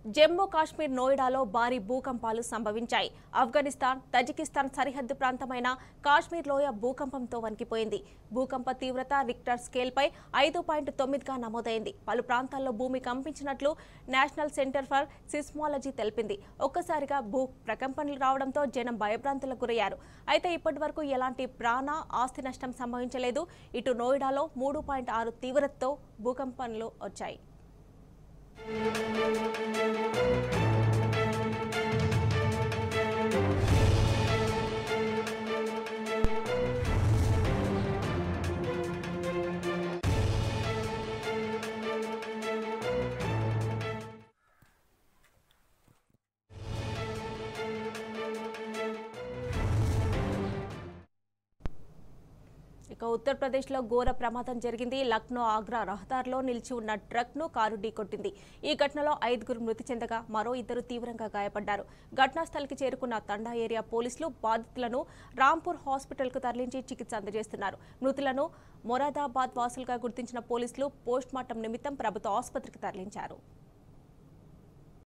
జమ్మూ కాశ్మీర్ నోయిడాలో భారీ భూకంపాలు సంభవించాయి ఆఫ్ఘనిస్తాన్ తజికిస్తాన్ సరిహద్దు ప్రాంతమైన కాశ్మీర్ లోయ భూకంపంతో వణికిపోయింది భూకంప తీవ్రత రిక్టర్ స్కేల్పై ఐదు పాయింట్ తొమ్మిదిగా నమోదైంది పలు ప్రాంతాల్లో భూమి కంపించినట్లు నేషనల్ సెంటర్ ఫర్ సిస్మాలజీ తెలిపింది ఒక్కసారిగా భూ ప్రకంపనలు రావడంతో జనం భయభ్రాంతులకు గురయ్యారు అయితే ఇప్పటి వరకు ఎలాంటి ప్రాణ ఆస్తి నష్టం సంభవించలేదు ఇటు నోయిడాలో మూడు పాయింట్ ఆరు తీవ్రతతో భూకంపనలు వచ్చాయి ఇక ఉత్తరప్రదేశ్లో ఘోర ప్రమాదం జరిగింది లక్నో ఆగ్రా రహదారిలో నిలిచి ఉన్న ట్రక్ను కారు ఢీకొట్టింది ఈ ఘటనలో ఐదుగురు మృతి చెందగా మరో ఇద్దరు తీవ్రంగా గాయపడ్డారు ఘటనా స్థలికి చేరుకున్న తండా ఏరియా పోలీసులు బాధితులను రాంపూర్ హాస్పిటల్కు తరలించి చికిత్స అందజేస్తున్నారు మృతులను మొరాదాబాద్ వాసులుగా గుర్తించిన పోలీసులు పోస్ట్మార్టం నిమిత్తం ప్రభుత్వ ఆసుపత్రికి తరలించారు